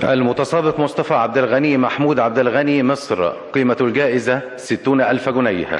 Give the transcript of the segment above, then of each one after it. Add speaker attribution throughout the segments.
Speaker 1: المتسابق مصطفى عبد الغني محمود عبد الغني مصر قيمة الجائزة ستون ألف جنيه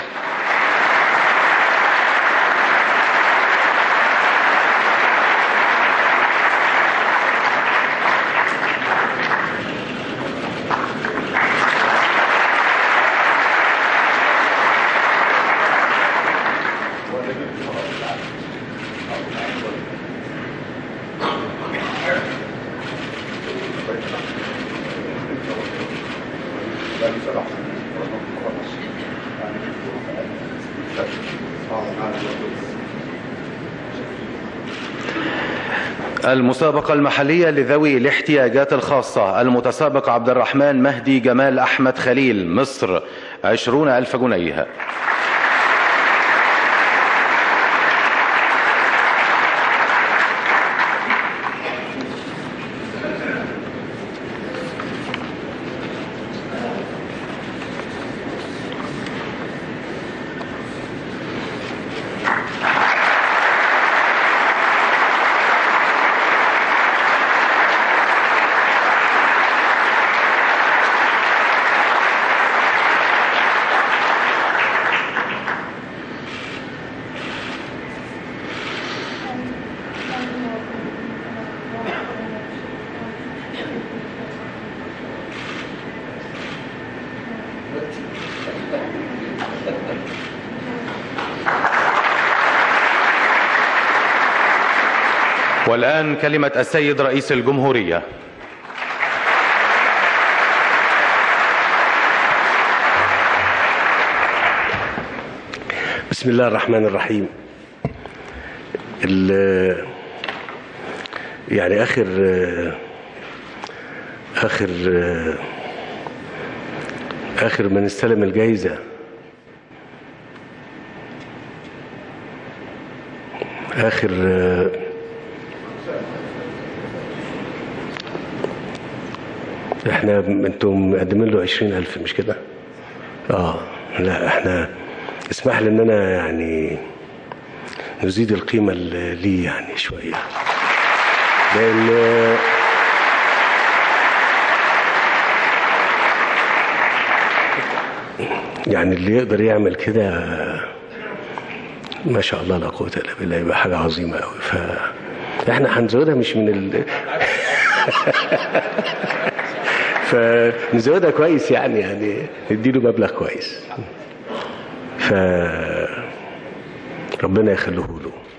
Speaker 1: المسابقة المحلية لذوي الاحتياجات الخاصة المتسابق عبد الرحمن مهدي جمال أحمد خليل مصر عشرون ألف جنيه والآن كلمة السيد رئيس الجمهورية
Speaker 2: بسم الله الرحمن الرحيم ال- يعني آخر آخر آخر من استلم الجايزة آخر احنا انتم مقدمين له عشرين ألف مش كده؟ اه لا احنا اسمح لي ان انا يعني نزيد القيمة اللي ليه يعني شوية لأن يعني اللي يقدر يعمل كده ما شاء الله لا قوة إلا بالله يبقى حاجة عظيمة أوي فإحنا هنزودها مش من ال فنزودها كويس يعني يعني نديله مبلغ كويس ف ربنا يخليه له